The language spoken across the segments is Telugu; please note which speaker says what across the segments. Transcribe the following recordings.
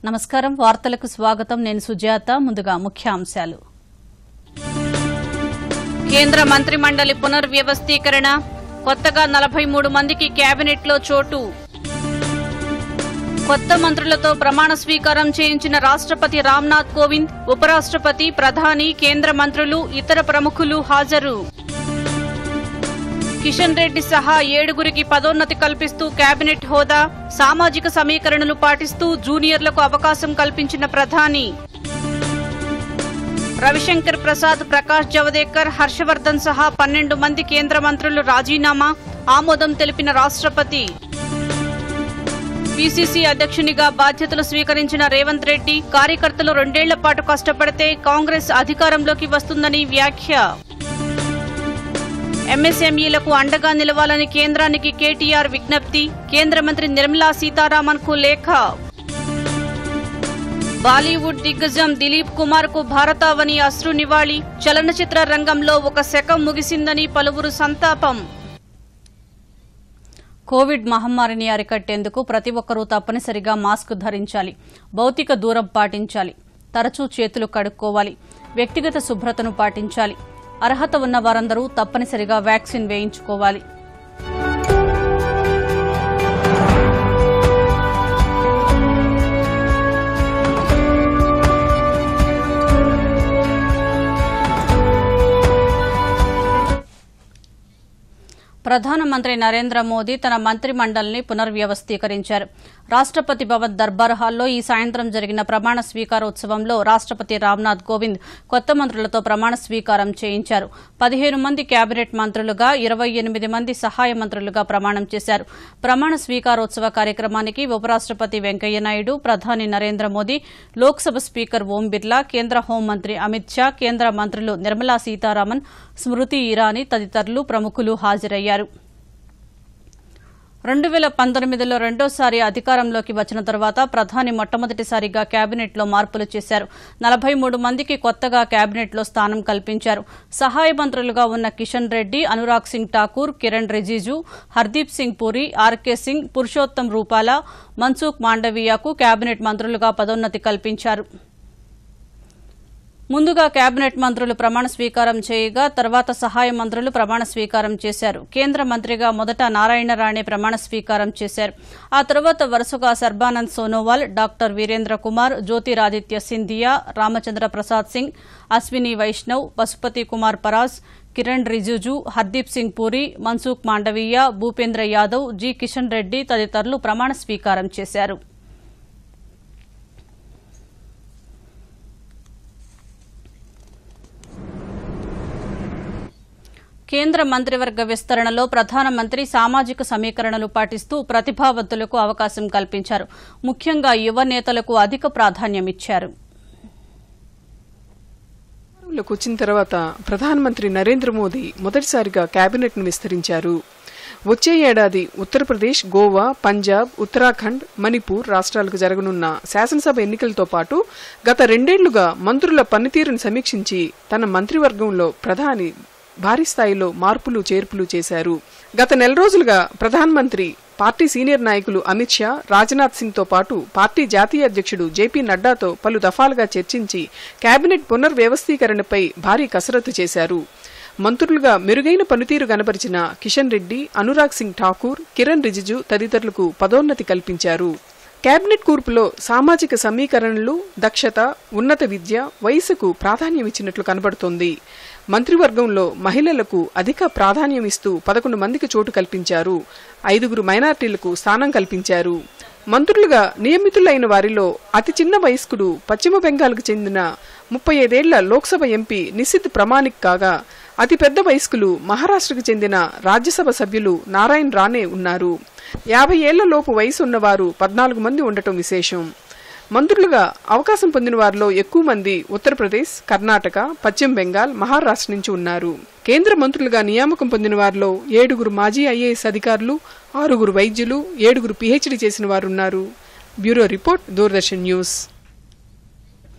Speaker 1: నమస్కారం వార్తలకు స్వాగతం నేను సుజాత ముందుగా ముఖ్యాంశాలు కేంద్ర మంత్రి మండలి పునర్వ్యవస్థీకరణ కొత్తగా నలభై మూడు మందికి కేబినెట్లో చోటు కొత్త మంత్రులతో ప్రమాణ స్వీకారం చేయించిన రాష్ట్రపతి రామ్నాథ్ కోవింద్ ఉపరాష్ట్రపతి ప్రధాని కేంద్ర మంత్రులు ఇతర ప్రముఖులు హాజరు కిషన్ రెడ్డి సహా ఏడుగురికి పదోన్నతి కల్పిస్తూ కేబినెట్ హోదా సామాజిక సమీకరణలు పాటిస్తూ జూనియర్లకు అవకాశం కల్పించిన ప్రధాని రవిశంకర్ ప్రసాద్ ప్రకాష్ జవదేకర్ హర్షవర్ధన్ సహా పన్నెండు మంది కేంద్ర మంత్రులు రాజీనామా ఆమోదం తెలిపిన రాష్ట్రపతి పీసీసీ అధ్యక్షునిగా బాధ్యతలు స్వీకరించిన రేవంత్ రెడ్డి కార్యకర్తలు రెండేళ్ల పాటు కష్టపడితే కాంగ్రెస్ అధికారంలోకి వస్తుందని వ్యాఖ్య ఎంఎస్ఎంఈలకు అండగా నిలవాలని కేంద్రానికి కేటీఆర్ విజ్ఞప్తి కేంద్ర మంత్రి నిర్మలా సీతారామన్ కు లేఖ బాలీవుడ్ దిగ్గజం దిలీప్ కుమార్ కు భారతావని అశ్రు నివాళి చలనచిత్ర రంగంలో ఒక శకం ముగిసిందని పలువురు సంతాపం కోవిడ్ మహమ్మారిని అరికట్టేందుకు ప్రతి ఒక్కరూ తప్పనిసరిగా మాస్క్ ధరించాలి భౌతిక దూరం పాటించాలి తరచూ చేతులు కడుక్కోవాలి వ్యక్తిగత శుభ్రతను పాటించాలి అర్హత ఉన్న వారందరూ తప్పనిసరిగా వ్యాక్సిన్ వేయించుకోవాలి ప్రధానమంత్రి నరేంద్ర మోదీ తన మంత్రి మండలిని పునర్వ్యవస్థీకరించారు రాష్ట్రపతి భవన్ దర్బార్ హాల్లో ఈ సాయంత్రం జరిగిన ప్రమాణ స్వీకారోత్సవంలో రాష్ట్రపతి రామ్నాథ్ కోవింద్ కొత్త మంత్రులతో ప్రమాణ స్వీకారం చేయించారు పదిహేను మంది కేబినెట్ మంత్రులుగా ఇరవై ఎనిమిది మంది సహాయ మంత్రులుగా ప్రమాణం చేశారు ప్రమాణ స్వీకారోత్సవ కార్యక్రమానికి ఉపరాష్ట్రపతి వెంకయ్యనాయుడు ప్రధాని నరేంద్ర మోదీ లోక్సభ స్పీకర్ ఓం బిర్లా కేంద్ర హోంమంత్రి అమిత్ షా కేంద్ర మంత్రులు నిర్మలా సీతారామన్ స్మృతి ఇరానీ తదితరులు ప్రముఖులు హాజరయ్యారు రెండు వేల పంతొమ్మిదిలో రెండోసారి అధికారంలోకి వచ్చిన తర్వాత ప్రధాని మొట్టమొదటిసారిగా కేబినెట్లో మార్పులు చేశారు నలభై మూడు మందికి కొత్తగా కేబినెట్లో స్థానం కల్పించారు సహాయ మంత్రులుగా ఉన్న కిషన్ రెడ్డి అనురాగ్ సింగ్ ఠాకూర్ కిరణ్ రిజిజు హర్దీప్ సింగ్ పూరి ఆర్కే సింగ్ పురుషోత్తం రూపాల మన్సుఖ్ మాండవీయకు కేబినెట్ మంత్రులుగా పదోన్నతి కల్పించారు ముందుగా కేబినెట్ మంత్రులు ప్రమాణ స్వీకారం చేయగా తర్వాత సహాయ మంత్రులు ప్రమాణ స్వీకారం చేశారు కేంద్ర మంత్రిగా మొదట నారాయణ రాణే ప్రమాణ స్వీకారం చేశారు ఆ తర్వాత వరుసగా సర్బానంద్ సోనోవాల్ డాక్టర్ వీరేంద్ర కుమార్ జ్యోతిరాదిత్య సింధియా రామచంద్ర ప్రసాద్ సింగ్ అశ్విని వైష్ణవ్ పశుపతి కుమార్ పరాజ్ కిరణ్ రిజిజు హర్దీప్ సింగ్ పూరి మన్సుఖ్ మాండవీయ భూపేంద్ర యాదవ్ జి కిషన్ రెడ్డి తదితరులు ప్రమాణ స్వీకారం చేశారు కేంద్ర మంత్రివర్గ విస్తరణలో ప్రధానమంత్రి సామాజిక సమీకరణలు పాటిస్తూ ప్రతిభావంతులకు అవకాశం కల్పించారు ముఖ్యంగా యువ నేతలకు అధిక ప్రాధాన్యమిచ్చారు
Speaker 2: అధికారంలోకి వచ్చిన తర్వాత ప్రధానమంత్రి నరేంద్ర మోదీ మొదటిసారిగా కేబినెట్ ను విస్తరించారు వచ్చే ఏడాది ఉత్తరప్రదేశ్ గోవా పంజాబ్ ఉత్తరాఖండ్ మణిపూర్ రాష్ట్రాలకు జరగనున్న శాసనసభ ఎన్నికలతో పాటు గత రెండేళ్లుగా మంత్రుల పనితీరును సమీక్షించి తన మంత్రివర్గంలో ప్రధాని భారీ స్థాయిలో మార్పులు చేర్పులు చేశారు గత నెల రోజులుగా ప్రధానమంత్రి పార్టీ సీనియర్ నాయకులు అమిత్ షా రాజ్నాథ్ సింగ్ తో పాటు పార్టీ జాతీయ అధ్యక్షుడు జేపీ నడ్డాతో పలు దఫాలుగా చర్చించి కేబినెట్ పునర్వ్యవస్థీకరణపై భారీ కసరత్తు చేశారు మంత్రులుగా మెరుగైన పనితీరు కనబరిచిన కిషన్ రెడ్డి అనురాగ్ సింగ్ ఠాకూర్ కిరణ్ రిజిజు తదితరులకు పదోన్నతి కల్పించారు కేబినెట్ కూర్పులో సామాజిక సమీకరణలు దక్షత ఉన్నత విద్య వయసుకు ప్రాధాన్యమిచ్చినట్లు కనబడుతోంది మంత్రివర్గంలో మహిళలకు అధిక ప్రాధాన్యమిస్తూ పదకొండు మందికి చోటు కల్పించారు ఐదుగురు మైనార్టీలకు స్థానం కల్పించారు మంత్రులుగా నియమితులైన వారిలో అతి చిన్న వయస్కుడు పశ్చిమ బెంగాల్కు చెందిన ముప్పై ఐదేళ్ల లోక్సభ ఎంపీ నిశిత్ ప్రమాణిక్ కాగా అతి పెద్ద వయస్కులు మహారాష్ట్రకు చెందిన రాజ్యసభ సభ్యులు నారాయణ్ రానే ఉన్నారు యాభై ఏళ్ల లోపు వయసు ఉన్నవారు పద్నాలుగు మంది ఉండటం విశేషం మంత్రులుగా అవకాశం పొందిన వారిలో ఎక్కువ మంది ఉత్తరప్రదేశ్ కర్ణాటక పశ్చిమ బెంగాల్ మహారాష్ట్ర నుంచి ఉన్నారు కేంద్ర మంత్రులుగా నియామకం పొందిన వారిలో ఏడుగురు మాజీ ఐఏఎస్ అధికారులు ఆరుగురు వైద్యులు ఏడుగురు పీహెచ్డీ చేసిన వారున్నారు బ్యూరో రిపోర్ట్ దూరదర్శన్ న్యూస్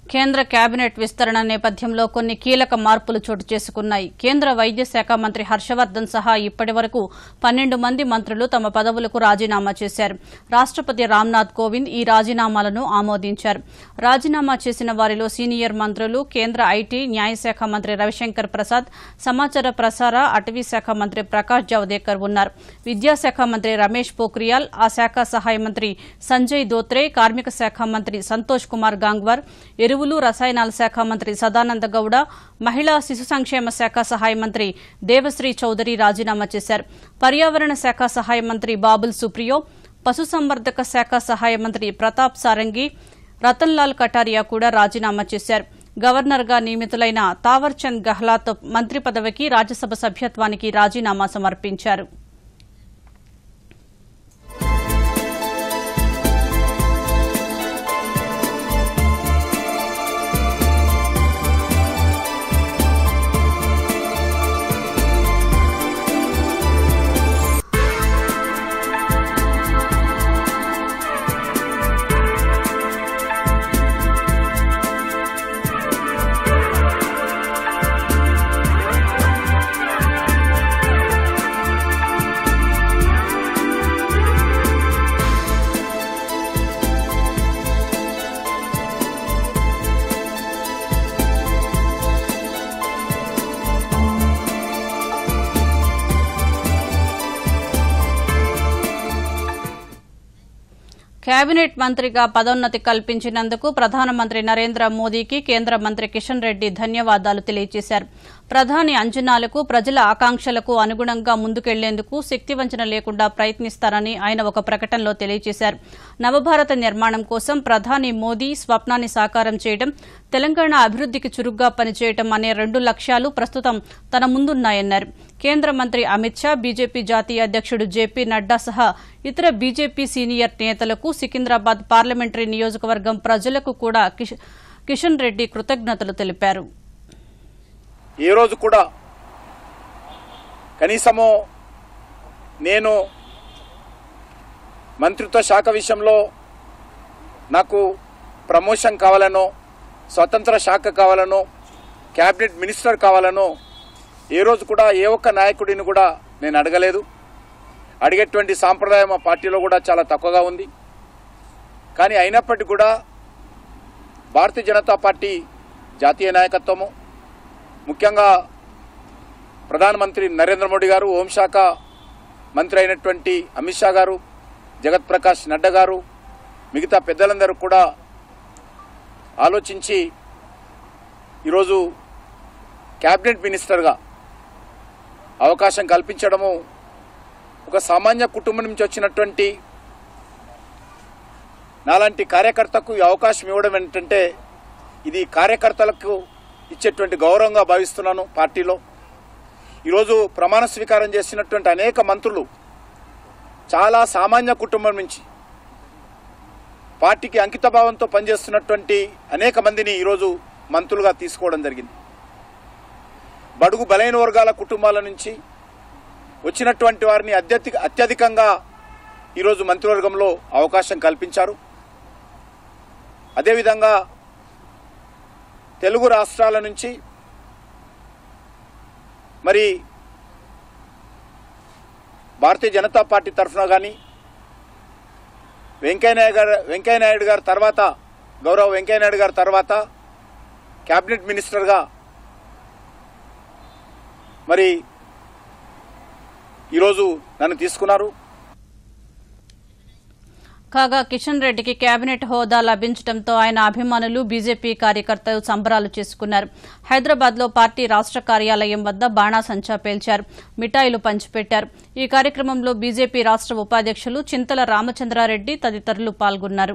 Speaker 1: కేంద్ర కేబినెట్ విస్తరణ నేపథ్యంలో కొన్ని కీలక మార్పులు చోటు చేసుకున్నాయి కేంద్ర వైద్య శాఖ మంత్రి హర్షవర్ధన్ సహా ఇప్పటి వరకు పన్నెండు మంది మంత్రులు తమ పదవులకు రాజీనామా చేశారు రాష్టపతి రామ్నాథ్ కోవింద్ ఈ రాజీనామాలను ఆమోదించారు రాజీనామా చేసిన వారిలో సీనియర్ మంత్రులు కేంద్ర ఐటీ న్యాయశాఖ మంత్రి రవిశంకర్ ప్రసాద్ సమాచార ప్రసార అటవీ శాఖ మంత్రి ప్రకాష్ జావదేకర్ ఉన్నారు విద్యాశాఖ మంత్రి రమేష్ పోఖ్రియాల్ ఆ శాఖ సహాయ మంత్రి సంజయ్ దోత్రే కార్మిక శాఖ మంత్రి సంతోష్ కుమార్ గాంగ్వార్ ఎరువులు రసాయనాల శాఖ మంత్రి సదానంద గౌడ మహిళా శిశు సంక్షేమ శాఖ సహాయ మంత్రి దేవశ్రీ చౌదరి రాజీనామా చేశారు పర్యావరణ శాఖ సహాయ మంత్రి బాబుల్ సుప్రియో పశుసంవర్ధక శాఖ సహాయ మంత్రి ప్రతాప్ సారంగి రతన్లాల్ కటారియా కూడా రాజీనామా చేశారు గవర్నర్గా నియమితులైన తావర్చంద్ గెహ్లాత్ మంత్రి పదవికి రాజ్యసభ సభ్యత్వానికి రాజీనామా సమర్పించారు కేబినెట్ మంత్రిగా పదోన్నతి కల్పించినందుకు ప్రధానమంత్రి నరేంద్ర మోదీకి కేంద్ర మంత్రి కిషన్ రెడ్డి ధన్యవాదాలు తెలియజేశారు ప్రధాని అంచనాలకు ప్రజల ఆకాంక్షలకు అనుగుణంగా ముందుకెళ్లేందుకు శక్తివంచన లేకుండా ప్రయత్నిస్తారని ఆయన ఒక ప్రకటనలో తెలియజేశారు నవభారత నిర్మాణం కోసం ప్రధాని మోదీ స్వప్నాన్ని సాకారం చేయడం తెలంగాణ అభివృద్దికి చురుగ్గా పనిచేయడం అనే రెండు లక్ష్యాలు ప్రస్తుతం తన ముందున్నాయన్నారు కేంద్ర మంత్రి అమిత్ షా బీజేపీ జాతీయ అధ్యక్షుడు జేపీ నడ్డా సహా ఇతర బీజేపీ సీనియర్ నేతలకు సికింద్రాబాద్ పార్లమెంటరీ నియోజకవర్గం ప్రజలకు కూడా కిష్- కిషన్ రెడ్డి కృతజ్ఞతలు తెలిపారు
Speaker 3: ఏ రోజు కూడా కనీసము నేను మంత్రిత్వ శాఖ విషయంలో నాకు ప్రమోషన్ కావాలనో స్వతంత్ర శాఖ కావాలనో క్యాబినెట్ మినిస్టర్ కావాలనో ఏ రోజు కూడా ఏ ఒక్క నాయకుడిని కూడా నేను అడగలేదు అడిగేటువంటి సాంప్రదాయం మా పార్టీలో కూడా చాలా తక్కువగా ఉంది కానీ అయినప్పటికీ కూడా భారతీయ జనతా పార్టీ జాతీయ నాయకత్వము ముఖ్యంగా ప్రధానమంత్రి నరేంద్ర మోడీ గారు హోంశాఖ మంత్రి అయినటువంటి అమిత్ షా గారు జగత్ ప్రకాష్ నడ్డా గారు మిగతా పెద్దలందరూ కూడా ఆలోచించి ఈరోజు క్యాబినెట్ మినిస్టర్గా అవకాశం కల్పించడము ఒక సామాన్య కుటుంబం నుంచి వచ్చినటువంటి నాలాంటి కార్యకర్తకు ఈ అవకాశం ఇవ్వడం ఏంటంటే ఇది కార్యకర్తలకు ఇచ్చేటువంటి గౌరవంగా భావిస్తున్నాను పార్టీలో ఈరోజు ప్రమాణ స్వీకారం చేసినటువంటి అనేక మంత్రులు చాలా సామాన్య కుటుంబం నుంచి పార్టీకి అంకితభావంతో పనిచేస్తున్నటువంటి అనేక మందిని ఈరోజు మంత్రులుగా తీసుకోవడం జరిగింది బడుగు బలైన వర్గాల కుటుంబాల నుంచి వచ్చినటువంటి వారిని అత్యధిక అత్యధికంగా ఈరోజు మంత్రివర్గంలో అవకాశం కల్పించారు అదేవిధంగా తెలుగు రాష్ట్రాల నుంచి మరి భారతీయ జనతా పార్టీ తరఫున కానీ వెంకయ్యనాయుడు గారు వెంకయ్యనాయుడు గారి తర్వాత గౌరవ వెంకయ్యనాయుడు గారి తర్వాత క్యాబినెట్ మినిస్టర్గా మరి ఈరోజు నన్ను తీసుకున్నారు
Speaker 1: కాగా కిషన్ రెడ్డికి కేబినెట్ హోదా లభించడంతో ఆయన అభిమానులు బీజేపీ కార్యకర్తలు సంబరాలు చేసుకున్నారు హైదరాబాద్ లో పార్టీ రాష్ట్ర కార్యాలయం వద్ద బాణాసంచా పేల్చారు మిఠాయిలు పంచిపెట్టారు ఈ కార్యక్రమంలో బీజేపీ రాష్ట్ర ఉపాధ్యక్షులు చింతల రామచంద్రారెడ్డి తదితరులు పాల్గొన్నారు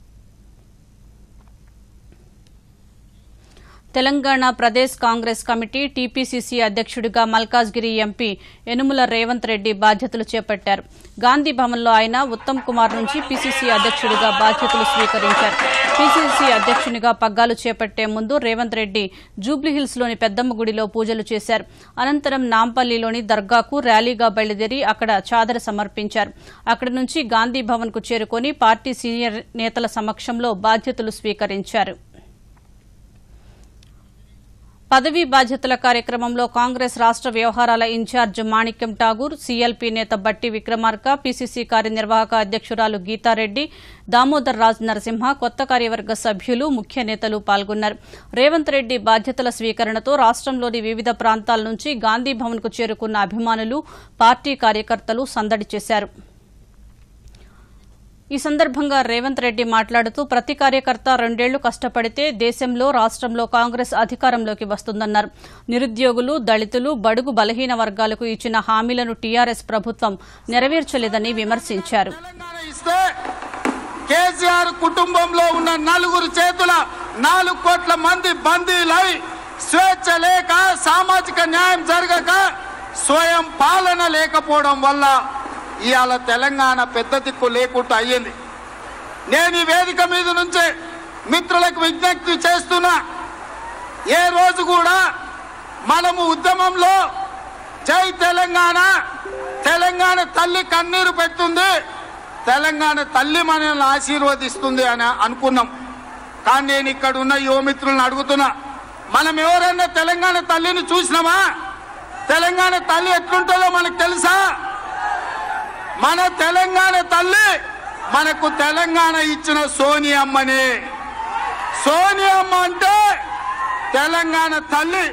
Speaker 1: తెలంగాణ ప్రదేశ్ కాంగ్రెస్ కమిటీ టీపీసీసీ అధ్యక్షుడిగా మల్కాజ్గిరి ఎంపీ యనుమల రేవంత్ రెడ్డి బాధ్యతలు చేపట్టారు గాంధీ భవన్లో ఆయన ఉత్తమ్ కుమార్ నుంచి పీసీసీ అధ్యక్షుడిగా బాధ్యతలు స్వీకరించారు పీసీసీ అధ్యక్షునిగా పగ్గాలు చేపట్టే ముందు రేవంత్ రెడ్డి జూబ్లీహిల్స్లోని పెద్దమ్మ గుడిలో పూజలు చేశారు అనంతరం నాంపల్లిలోని దర్గాకు ర్యాలీగా బయలుదేరి అక్కడ చాదర సమర్పించారు అక్కడి నుంచి గాంధీ భవన్కు చేరుకొని పార్టీ సీనియర్ నేతల సమక్షంలో బాధ్యతలు స్వీకరించారు పదవీ బాధ్యతల కార్యక్రమంలో కాంగ్రెస్ రాష్ట్ర వ్యవహారాల ఇన్ఛార్జ్ మాణిక్యం ఠాగూర్ సీఎల్పీ నేత బట్టి విక్రమార్క పీసీసీ కార్యనిర్వాహక అధ్యక్షురాలు గీతారెడ్డి దామోదర్ రాజ్ నరసింహ కొత్త కార్యవర్గ సభ్యులు ముఖ్య నేతలు పాల్గొన్నారు రేవంత్ రెడ్డి బాధ్యతల స్వీకరణతో రాష్ట్రంలోని వివిధ ప్రాంతాల నుంచి గాంధీ భవన్కు చేరుకున్న అభిమానులు పార్టీ కార్యకర్తలు సందడి చేశారు ఈ సందర్భంగా రేవంత్ రెడ్డి మాట్లాడుతూ ప్రతి కార్యకర్త రెండేళ్లు కష్టపడితే దేశంలో రాష్ట్రంలో కాంగ్రెస్ అధికారంలోకి వస్తుందన్నారు నిరుద్యోగులు దళితులు బడుగు బలహీన వర్గాలకు ఇచ్చిన హామీలను టీఆర్ఎస్ ప్రభుత్వం నెరవేర్చలేదని విమర్శించారు
Speaker 4: తెలంగాణ ఇస్తే కేసీఆర్ కుటుంబంలో ఉన్న నలుగురు చేతుల నాలుగు కోట్ల మంది బందీలై స్వేచ్ఛ లేక సామాజిక న్యాయం జరగక స్వయం పాలన లేకపోవడం వల్ల ఇవాళ తెలంగాణ పెద్ద దిక్కు లేకుండా అయ్యింది నేను ఈ వేదిక మీద నుంచి మిత్రులకు విజ్ఞప్తి చేస్తున్నా ఏ రోజు కూడా మనము ఉద్యమంలో జై తెలంగాణ తెలంగాణ తల్లి కన్నీరు పెడుతుంది తెలంగాణ తల్లి మనల్ని ఆశీర్వదిస్తుంది అని అనుకున్నాం కానీ నేను ఇక్కడ ఉన్న యువమిత్రులను అడుగుతున్నా మనం ఎవరైనా తెలంగాణ తల్లిని చూసినామా తెలంగాణ తల్లి ఎట్లుంటుందో మనకు తెలుసా మన తెలంగాణ తల్లి మనకు తెలంగాణ ఇచ్చిన సోనియమ్మనే సోనియమ్మ అంటే తెలంగాణ తల్లి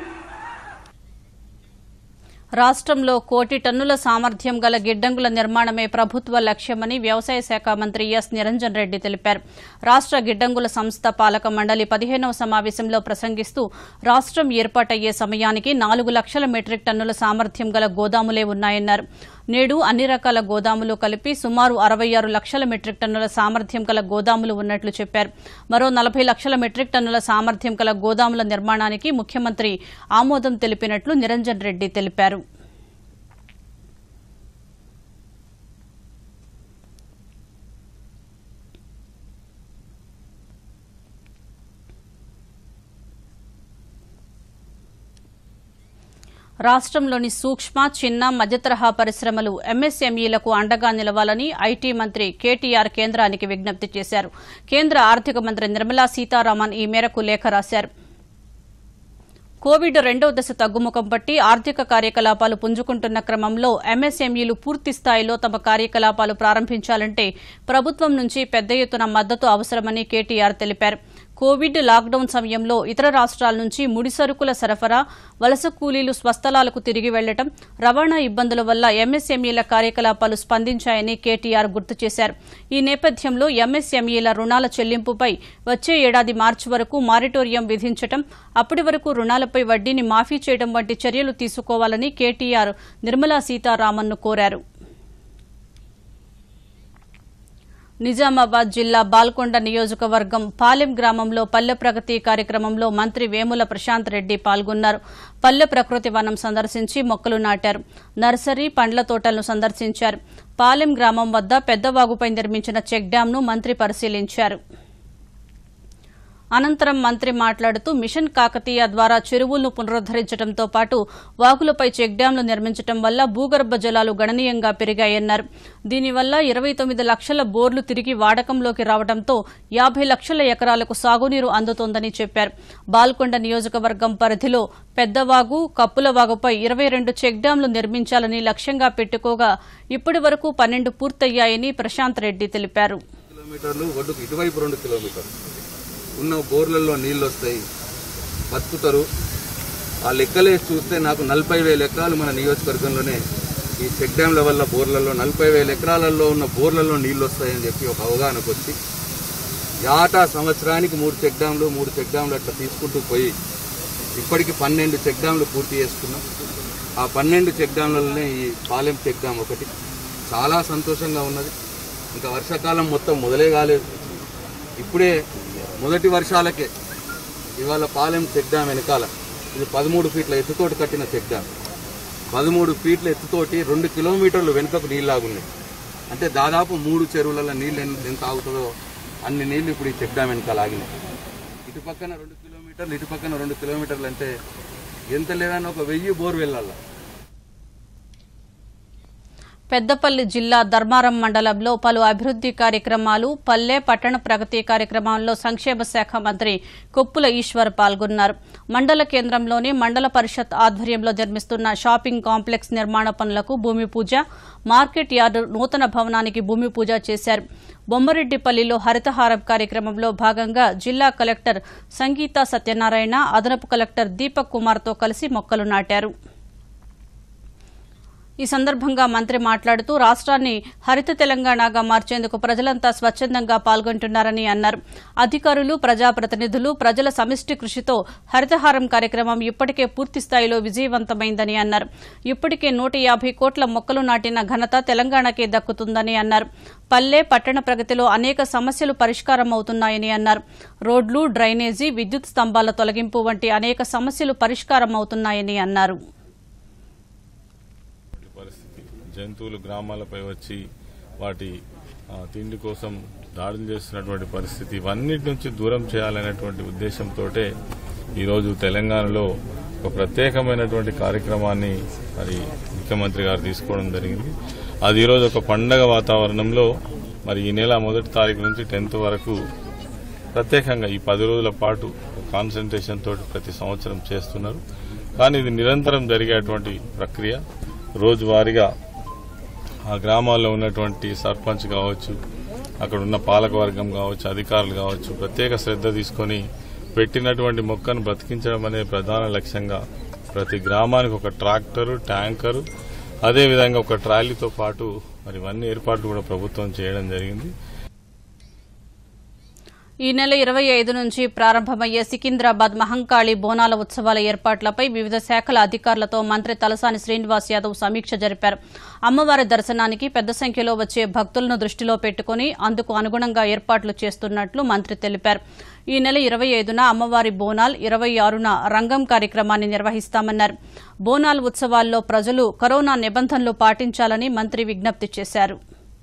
Speaker 1: రాష్ట్రంలో కోటి టన్నుల సామర్థ్యం గల గిడ్డంగుల నిర్మాణమే ప్రభుత్వ లక్ష్యమని వ్యవసాయ శాఖ మంత్రి ఎస్ నిరంజన్ రెడ్డి తెలిపారు రాష్ట్ర గిడ్డంగుల సంస్థ పాలక మండలి పదిహేనవ సమావేశంలో ప్రసంగిస్తూ రాష్ట్రం ఏర్పాటయ్యే సమయానికి నాలుగు లక్షల మెట్రిక్ టన్నుల సామర్థ్యం గల గోదాములే ఉన్నాయన్నారు నేడు అన్ని రకాల గోదాములు కలిపి సుమారు అరవై ఆరు లక్షల మెట్రిక్ టన్నుల సామర్థ్యం గల గోదాములు ఉన్నట్లు చెప్పారు మరో నలభై లక్షల మెట్రిక్ టన్నుల సామర్థ్యం గల గోదాముల నిర్మాణానికి ముఖ్యమంత్రి ఆమోదం తెలిపినట్లు నిరంజన్ రెడ్డి తెలిపారు రాష్ట్రంలోని సూక్ష్మ చిన్న మధ్యతరహా పరిశ్రమలు ఎంఎస్ఎంఈలకు అండగా నిలవాలని ఐటీ మంత్రి కేటీఆర్ కేంద్రానికి విజ్ఞప్తి చేశారు కేంద్ర ఆర్థిక మంత్రి నిర్మలా సీతారామన్ ఈ మేరకు లేఖ రాశారు కోవిడ్ రెండవ దశ తగ్గుముఖం పట్టి ఆర్థిక కార్యకలాపాలు పుంజుకుంటున్న క్రమంలో ఎంఎస్ఎంఈలు పూర్తి స్థాయిలో తమ కార్యకలాపాలు ప్రారంభించాలంటే ప్రభుత్వం నుంచి పెద్ద ఎత్తున మద్దతు అవసరమని కేటీఆర్ తెలిపారు కోవిడ్ లాక్డౌన్ సమయంలో ఇతర రాష్ట్రాల నుంచి ముడి సరుకుల సరఫరా వలస కూలీలు స్వస్థలాలకు తిరిగి వెళ్లడం రవాణా ఇబ్బందుల వల్ల ఎంఎస్ఎంఈల కార్యకలాపాలు స్పందించాయని కేటీఆర్ గుర్తు చేశారు ఈ నేపథ్యంలో ఎంఎస్ఎంఈల రుణాల చెల్లింపుపై వచ్చే ఏడాది మార్చి వరకు మారిటోరియం విధించడం అప్పటి వరకు రుణాలపై వడ్డీని మాఫీ చేయడం వంటి చర్యలు తీసుకోవాలని కేటీఆర్ నిర్మలా సీతారామన్ను కోరారు నిజామాబాద్ జిల్లా బాల్కొండ నియోజకవర్గం పాలెం గ్రామంలో పల్లె ప్రగతి కార్యక్రమంలో మంత్రి వేముల ప్రశాంత్ రెడ్డి పాల్గొన్నారు పల్లె ప్రకృతి వనం సందర్శించి మొక్కలు నాటారు నర్సరీ పండ్ల తోటలను సందర్శించారు పాలెం గ్రామం వద్ద పెద్దవాగుపై నిర్మించిన చెక్ డ్యాంను మంత్రి పరిశీలించారు అనంతరం మంత్రి మాట్లాడుతూ మిషన్ కాకతీయ ద్వారా చెరువులను పునరుద్దరించడంతో పాటు వాగులపై చెక్ డ్యాంలు నిర్మించడం వల్ల భూగర్భ జలాలు గణనీయంగా పెరిగాయన్నారు దీనివల్ల ఇరవై తొమ్మిది లక్షల బోర్లు తిరిగి వాడకంలోకి రావడంతో యాభై లక్షల ఎకరాలకు సాగునీరు అందుతోందని చెప్పారు బాల్కొండ నియోజకవర్గం పరిధిలో పెద్దవాగు కప్పులవాగుపై ఇరవై రెండు చెక్ డ్యాంలు నిర్మించాలని లక్ష్యంగా పెట్టుకోగా ఇప్పటి వరకు పన్నెండు పూర్తయ్యాయని ప్రశాంత్ రెడ్డి తెలిపారు
Speaker 5: కిలోమీటర్లు ఒడ్డుకు ఇటువైపు రెండు కిలోమీటర్లు ఉన్న బోర్లలో నీళ్ళు వస్తాయి బతుకుతారు ఆ లెక్కలేసి చూస్తే నాకు నలభై వేల ఎకరాలు మన నియోజకవర్గంలోనే ఈ చెక్ డ్యాంల వల్ల బోర్లలో నలభై వేల ఎకరాలలో ఉన్న బోర్లలో నీళ్ళు వస్తాయని చెప్పి ఒక అవగాహనకు వచ్చి యాటా సంవత్సరానికి మూడు చెక్ డ్యాంలు మూడు చెక్ డ్యాంలు అట్లా తీసుకుంటూ పోయి ఇప్పటికి పన్నెండు చెక్ డ్యాంలు పూర్తి చేసుకున్నాం ఆ పన్నెండు చెక్ డ్యాంలలోనే ఈ పాలెం చెక్ డ్యామ్ ఒకటి చాలా సంతోషంగా ఉన్నది ఇంకా వర్షాకాలం మొత్తం మొదలే కాలేదు ఇప్పుడే మొదటి వర్షాలకే ఇవాళ పాలెం చెక్ డ్యామ్ వెనకాల ఇది పదమూడు ఫీట్ల ఎత్తుతోటి కట్టిన చెక్ డ్యామ్ పదమూడు ఫీట్ల ఎత్తుతోటి రెండు కిలోమీటర్లు వెనుకకు నీళ్ళాగున్నాయి అంటే దాదాపు మూడు చెరువులలో నీళ్ళు ఎన్- ఎంత ఆగుతుందో అన్ని నీళ్లు ఇప్పుడు ఈ చెక్ డ్యామ్ వెనకాల ఆగినాయి ఇటు పక్కన రెండు కిలోమీటర్లు ఇటు పక్కన రెండు కిలోమీటర్లు అంటే ఎంత లేదన్నా ఒక వెయ్యి బోర్ వెళ్ళాల
Speaker 1: పెద్దపల్లి జిల్లా ధర్మారం మండలంలో పలు అభివృద్ది కార్యక్రమాలు పల్లె పట్టణ ప్రగతి కార్యక్రమంలో సంక్షేమ శాఖ మంత్రి కొప్పుల ఈశ్వర్ పాల్గొన్నారు మండల కేంద్రంలోని మండల పరిషత్ ఆధ్వర్యంలో నిర్మిస్తున్న షాపింగ్ కాంప్లెక్స్ నిర్మాణ పనులకు భూమి పూజ మార్కెట్ యార్డు నూతన భవనానికి భూమి పూజ చేశారు బొమ్మరెడ్డిపల్లిలో హరితహారం కార్యక్రమంలో భాగంగా జిల్లా కలెక్టర్ సంగీత సత్యనారాయణ అదనపు కలెక్టర్ దీపక్ కుమార్తో కలిసి మొక్కలు నాటారు ఈ సందర్భంగా మంత్రి మాట్లాడుతూ రాష్ట్రాన్ని హరిత తెలంగాణగా మార్చేందుకు ప్రజలంతా స్వచ్ఛందంగా పాల్గొంటున్నారని అన్నారు అధికారులు ప్రజాప్రతినిధులు ప్రజల సమిష్టి కృషితో హరితహారం కార్యక్రమం ఇప్పటికే పూర్తి స్థాయిలో విజయవంతమైందని అన్నారు ఇప్పటికే నూట యాభై కోట్ల మొక్కలు నాటిన ఘనత తెలంగాణకే దక్కుతుందని అన్నారు పల్లె పట్టణ ప్రగతిలో అనేక సమస్యలు పరిష్కారం అవుతున్నాయని అన్నారు రోడ్లు డ్రైనేజీ విద్యుత్ స్తంభాల తొలగింపు వంటి అనేక సమస్యలు పరిష్కారం అవుతున్నాయని అన్నారు
Speaker 6: పరిస్థితి జంతువులు గ్రామాలపై వచ్చి వాటి ఆ, తిండి కోసం దాడులు చేస్తున్నటువంటి పరిస్థితి ఇవన్నిటి నుంచి దూరం చేయాలనేటువంటి ఉద్దేశంతో ఈరోజు తెలంగాణలో ఒక ప్రత్యేకమైనటువంటి కార్యక్రమాన్ని మరి ముఖ్యమంత్రి గారు తీసుకోవడం జరిగింది అది ఈరోజు ఒక పండగ వాతావరణంలో మరి ఈ నెల మొదటి తారీఖు నుంచి టెన్త్ వరకు ప్రత్యేకంగా ఈ పది రోజుల పాటు కాన్సన్ట్రేషన్ తోటి ప్రతి సంవత్సరం చేస్తున్నారు కానీ ఇది నిరంతరం జరిగేటువంటి ప్రక్రియ రోజువారీగా ఆ గ్రామాల్లో ఉన్నటువంటి సర్పంచ్ కావచ్చు అక్కడ ఉన్న పాలకవర్గం కావచ్చు అధికారులు కావచ్చు ప్రత్యేక శ్రద్ధ తీసుకొని పెట్టినటువంటి మొక్కను బ్రతికించడం అనే ప్రధాన లక్ష్యంగా ప్రతి గ్రామానికి ఒక ట్రాక్టరు ట్యాంకరు అదేవిధంగా ఒక ట్రాలీతో పాటు మరి ఇవన్నీ ఏర్పాట్లు కూడా ప్రభుత్వం చేయడం జరిగింది
Speaker 1: ఈ నెల ఇరవై ఐదు నుంచి ప్రారంభమయ్యే సికింద్రాబాద్ మహంకాళి బోనాల ఉత్సవాల ఏర్పాట్లపై వివిధ శాఖల అధికారులతో మంత్రి తలసాని శ్రీనివాస్ యాదవ్ సమీక్ష జరిపారు అమ్మవారి దర్శనానికి పెద్ద సంఖ్యలో వచ్చే భక్తులను దృష్టిలో పెట్టుకుని అందుకు అనుగుణంగా ఏర్పాట్లు చేస్తున్నట్లు మంత్రి తెలిపారు ఈ నెల ఇరవై ఐదున అమ్మవారి బోనాల్ ఇరవై ఆరున రంగం కార్యక్రమాన్ని నిర్వహిస్తామన్నారు బోనాల్ ఉత్సవాల్లో ప్రజలు కరోనా నిబంధనలు పాటించాలని మంత్రి విజ్ఞప్తి చేశారు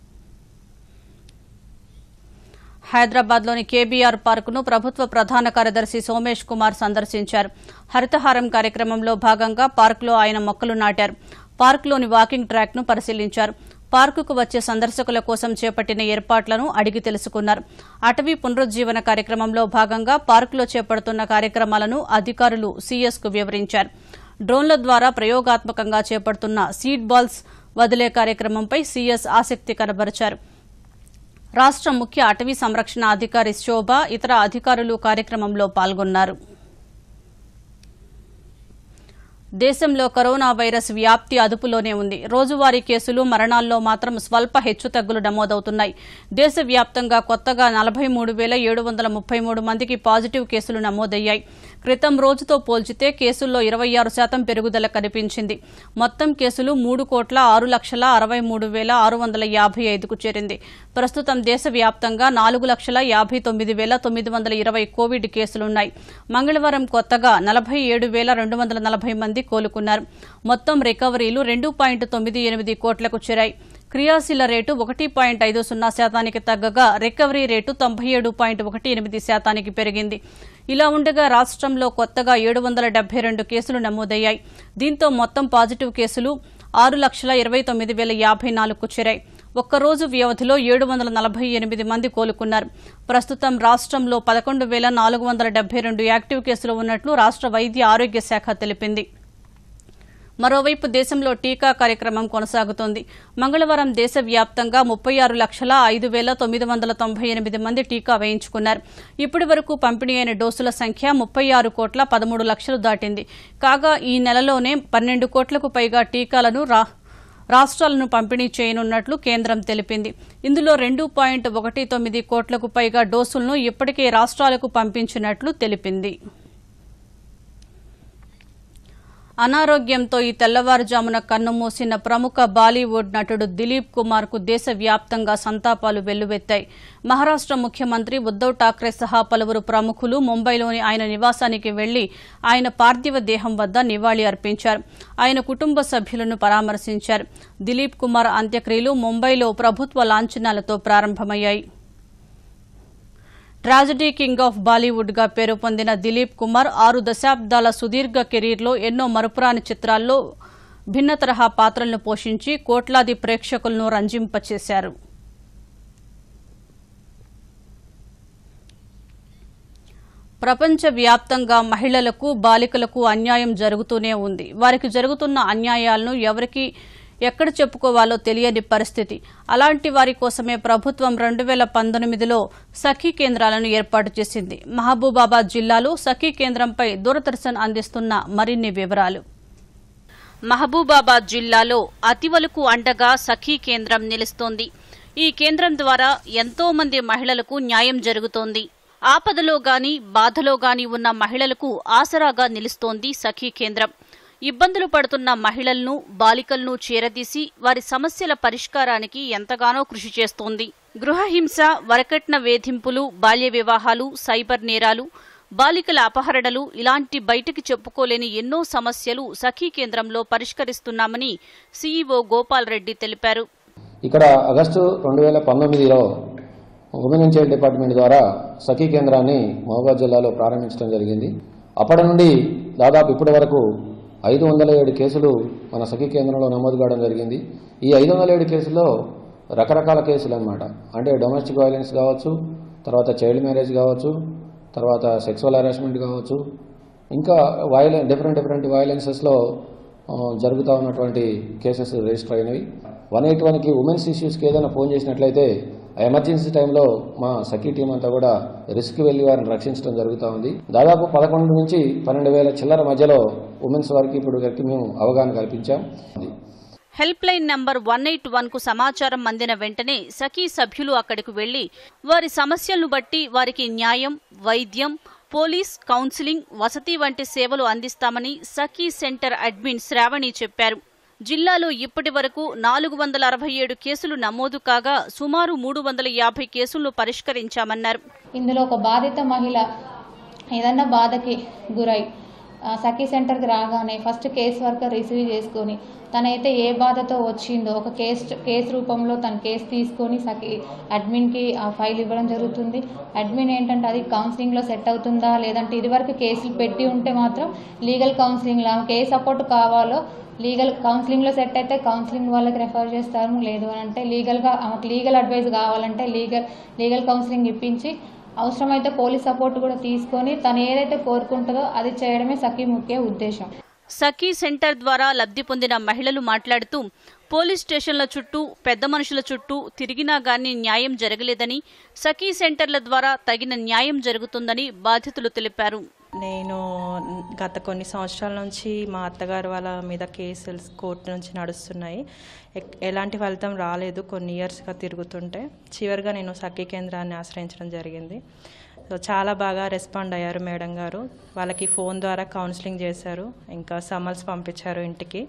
Speaker 1: హైదరాబాద్లోని కేబీఆర్ పార్కును ప్రభుత్వ ప్రధాన కార్యదర్శి సోమేష్ కుమార్ సందర్శించారు హరితహారం కార్యక్రమంలో భాగంగా పార్కులో ఆయన మొక్కలు నాటారు పార్కులోని వాకింగ్ ట్రాక్ను పరిశీలించారు పార్కుకు వచ్చే సందర్శకుల కోసం చేపట్టిన ఏర్పాట్లను అడిగి తెలుసుకున్నారు అటవీ పునరుజ్జీవన కార్యక్రమంలో భాగంగా పార్కులో చేపడుతున్న కార్యక్రమాలను అధికారులు సీఎస్కు వివరించారు డ్రోన్ల ద్వారా ప్రయోగాత్మకంగా చేపడుతున్న సీడ్ బాల్స్ వదిలే కార్యక్రమంపై సీఎస్ ఆసక్తి కనబరిచారు రాష్ట్ర ముఖ్య అటవీ సంరక్షణ అధికారి శోభ ఇతర అధికారులు కార్యక్రమంలో పాల్గొన్నారు దేశంలో కరోనా వైరస్ వ్యాప్తి అదుపులోనే ఉంది రోజువారీ కేసులు మరణాల్లో మాత్రం స్వల్ప హెచ్చుతగ్గులు నమోదవుతున్నాయి దేశవ్యాప్తంగా కొత్తగా నలభై మూడు వేల ఏడు వందల ముప్పై మూడు మందికి పాజిటివ్ కేసులు నమోదయ్యాయి క్రితం రోజుతో పోల్చితే కేసుల్లో ఇరవై ఆరు శాతం పెరుగుదల కనిపించింది మొత్తం కేసులు మూడు కోట్ల ఆరు లక్షల అరవై మూడు వేల ఆరు వందల యాభై ఐదుకు చేరింది ప్రస్తుతం దేశవ్యాప్తంగా నాలుగు లక్షల యాభై తొమ్మిది వేల తొమ్మిది వందల ఇరవై కోవిడ్ కేసులున్నాయి మంగళవారం కొత్తగా నలభై ఏడు వేల రెండు వందల నలభై మంది కోలుకున్నారు మొత్తం రికవరీలు రెండు పాయింట్ తొమ్మిది ఎనిమిది కోట్లకు చేరాయి క్రియాశీల రేటు ఒకటి పాయింట్ ఐదు సున్నా శాతానికి తగ్గగా రికవరీ రేటు తొంభై ఏడు పాయింట్ ఒకటి ఎనిమిది శాతానికి పెరిగింది ఇలా ఉండగా రాష్ట్రంలో కొత్తగా ఏడు వందల డెబ్బై రెండు కేసులు నమోదయ్యాయి దీంతో మొత్తం పాజిటివ్ కేసులు ఆరు లక్షల ఇరవై తొమ్మిది వేల యాభై నాలుగుకు చేరాయి ఒక్కరోజు వ్యవధిలో ఏడు వందల నలభై ఎనిమిది మంది కోలుకున్నారు ప్రస్తుతం రాష్ట్రంలో పదకొండు వేల నాలుగు వందల డెబ్బై రెండు యాక్టివ్ కేసులు ఉన్నట్లు రాష్ట్ర వైద్య ఆరోగ్య శాఖ తెలిపింది మరోవైపు దేశంలో టీకా కార్యక్రమం కొనసాగుతోంది మంగళవారం దేశవ్యాప్తంగా ముప్పై ఆరు లక్షల ఐదు వేల తొమ్మిది వందల తొంభై ఎనిమిది మంది టీకా వేయించుకున్నారు ఇప్పటి వరకు పంపిణీ అయిన డోసుల సంఖ్య ముప్పై ఆరు కోట్ల పదమూడు లక్షలు దాటింది కాగా ఈ నెలలోనే పన్నెండు కోట్లకు పైగా టీకాలను రా రాష్ట్రాలను పంపిణీ చేయనున్నట్లు కేంద్రం తెలిపింది ఇందులో రెండు పాయింట్ ఒకటి తొమ్మిది కోట్లకు పైగా డోసులను ఇప్పటికే రాష్ట్రాలకు పంపించినట్లు తెలిపింది అనారోగ్యంతో ఈ తెల్లవారుజామున కన్నుమూసిన ప్రముఖ బాలీవుడ్ నటుడు దిలీప్ కుమార్ కు దేశవ్యాప్తంగా సంతాపాలు వెల్లువెత్తాయి మహారాష్ట్ర ముఖ్యమంత్రి ఉద్దవ్ ఠాక్రే సహా పలువురు ప్రముఖులు ముంబైలోని ఆయన నివాసానికి వెళ్లి ఆయన పార్థివ దేహం వద్ద నివాళి అర్పించారు ఆయన కుటుంబ సభ్యులను పరామర్శించారు దిలీప్ కుమార్ అంత్యక్రియలు ముంబైలో ప్రభుత్వ లాంఛనాలతో ప్రారంభమయ్యాయి ట్రాజడీ కింగ్ ఆఫ్ బాలీవుడ్ గా పేరు పొందిన దిలీప్ కుమార్ ఆరు దశాబ్దాల సుదీర్ఘ కెరీర్లో ఎన్నో మరుపురాని చిత్రాల్లో భిన్న తరహా పాత్రలను పోషించి కోట్లాది ప్రేక్షకులను రంజింపచేశారు ప్రపంచవ్యాప్తంగా మహిళలకు బాలికలకు అన్యాయం జరుగుతూనే ఉంది వారికి జరుగుతున్న అన్యాయాలను ఎవరికి ఎక్కడ చెప్పుకోవాలో తెలియని పరిస్థితి అలాంటి వారి కోసమే ప్రభుత్వం రెండు వేల పంతొమ్మిదిలో సఖీ కేంద్రాలను ఏర్పాటు చేసింది మహబూబాబాద్ జిల్లాలో సఖీ కేంద్రంపై దూరదర్శన్ అందిస్తున్న మరిన్ని వివరాలు మహబూబాబాద్ జిల్లాలో అతివలకు అండగా సఖీ కేంద్రం నిలుస్తోంది ఈ కేంద్రం ద్వారా ఎంతో మంది మహిళలకు న్యాయం జరుగుతోంది ఆపదలో గాని బాధలో గాని ఉన్న మహిళలకు ఆసరాగా నిలుస్తోంది సఖీ కేంద్రం ఇబ్బందులు పడుతున్న మహిళలను బాలికలను చేరదీసి వారి సమస్యల పరిష్కారానికి ఎంతగానో కృషి చేస్తోంది గృహహింస వరకట్న వేధింపులు బాల్య వివాహాలు సైబర్ నేరాలు బాలికల అపహరణలు ఇలాంటి బయటికి చెప్పుకోలేని ఎన్నో సమస్యలు సఖీ కేంద్రంలో పరిష్కరిస్తున్నామని సీఈఓ గోపాల్ రెడ్డి తెలిపారు
Speaker 7: ఇక్కడ ఆగస్టు రెండు వేల పంతొమ్మిదిలో ఉమెన్ అండ్ చైల్డ్ డిపార్ట్మెంట్ ద్వారా సఖీ కేంద్రాన్ని మహబూబాద్ జిల్లాలో ప్రారంభించడం జరిగింది అప్పటి నుండి దాదాపు ఇప్పటి వరకు ఐదు వందల ఏడు కేసులు మన సఖీ కేంద్రంలో నమోదు కావడం జరిగింది ఈ ఐదు వందల ఏడు కేసుల్లో రకరకాల కేసులు అనమాట అంటే డొమెస్టిక్ వైలెన్స్ కావచ్చు తర్వాత చైల్డ్ మ్యారేజ్ కావచ్చు తర్వాత సెక్సువల్ హరాస్మెంట్ కావచ్చు ఇంకా వైలెన్ డిఫరెంట్ డిఫరెంట్ వైలెన్సెస్లో ఆ, జరుగుతూ ఉన్నటువంటి కేసెస్ రిజిస్టర్ అయినవి వన్ ఎయిట్ వన్కి ఉమెన్స్ ఇష్యూస్కి ఏదైనా ఫోన్ చేసినట్లయితే ఆ ఎమర్జెన్సీ టైంలో మా సఖీ టీం అంతా కూడా రిస్క్ వెళ్లి వారిని రక్షించడం జరుగుతూ ఉంది దాదాపు పదకొండు నుంచి పన్నెండు వేల చిల్లర మధ్యలో ఉమెన్స్ వారికి ఇప్పుడు వరకు మేము అవగాహన కల్పించాం
Speaker 1: help line number one eight one కు సమాచారం అందిన వెంటనే సఖీ సభ్యులు అక్కడికి వెళ్లి వారి సమస్యలను బట్టి వారికి న్యాయం వైద్యం పోలీస్ కౌన్సిలింగ్ వసతి వంటి సేవలు అందిస్తామని సఖీ సెంటర్ అడ్మిన్ శ్రావణి చెప్పారు జిల్లాలో ఇప్పటి వరకు నాలుగు వందల అరవై ఏడు కేసులు నమోదు కాగా సుమారు మూడు వందల యాభై కేసులను పరిష్కరించామన్నారు
Speaker 8: ఇందులో ఒక బాధిత మహిళ ఏదన్నా బాధకి గురై ఆ, సఖీ సెంటర్కి రాగానే ఫస్ట్ కేస్ వర్కర్ రిసీవ్ చేసుకొని తనైతే ఏ బాధతో వచ్చిందో ఒక కేస్ కేసు రూపంలో తన కేసు తీసుకొని సఖీ అడ్మిన్కి ఆ ఫైల్ ఇవ్వడం జరుగుతుంది అడ్మిన్ ఏంటంటే అది కౌన్సిలింగ్లో సెట్ అవుతుందా లేదంటే ఇదివరకు కేసులు పెట్టి ఉంటే మాత్రం లీగల్ కౌన్సిలింగ్లో ఆమెకి ఏ సపోర్ట్ కావాలో లీగల్ కౌన్సిలింగ్లో సెట్ అయితే కౌన్సిలింగ్ వాళ్ళకి రెఫర్ చేస్తారు లేదు అని అంటే లీగల్గా ఆమెకు లీగల్ అడ్వైస్ కావాలంటే లీగల్ లీగల్ కౌన్సిలింగ్ ఇప్పించి అవసరమైతే పోలీస్ సపోర్ట్ కూడా తీసుకొని తను ఏదైతే కోరుకుంటుందో అది చేయడమే సఖీ ముఖ్య ఉద్దేశం
Speaker 1: సఖీ సెంటర్ ద్వారా లబ్ధి పొందిన మహిళలు మాట్లాడుతూ పోలీస్ స్టేషన్ల చుట్టూ పెద్ద మనుషుల చుట్టూ తిరిగినా గానీ న్యాయం జరగలేదని సఖీ సెంటర్ల ద్వారా తగిన న్యాయం జరుగుతుందని బాధితులు తెలిపారు
Speaker 9: నేను గత కొన్ని సంవత్సరాల నుంచి మా అత్తగారు వాళ్ళ మీద కేసులు కోర్టు నుంచి నడుస్తున్నాయి ఎక్- ఎలాంటి ఫలితం రాలేదు కొన్ని ఇయర్స్గా తిరుగుతుంటే చివరిగా నేను సఖీ కేంద్రాన్ని ఆశ్రయించడం జరిగింది సో చాలా బాగా రెస్పాండ్ అయ్యారు మేడం గారు వాళ్ళకి ఫోన్ ద్వారా కౌన్సిలింగ్ చేశారు ఇంకా సమల్స్ పంపించారు ఇంటికి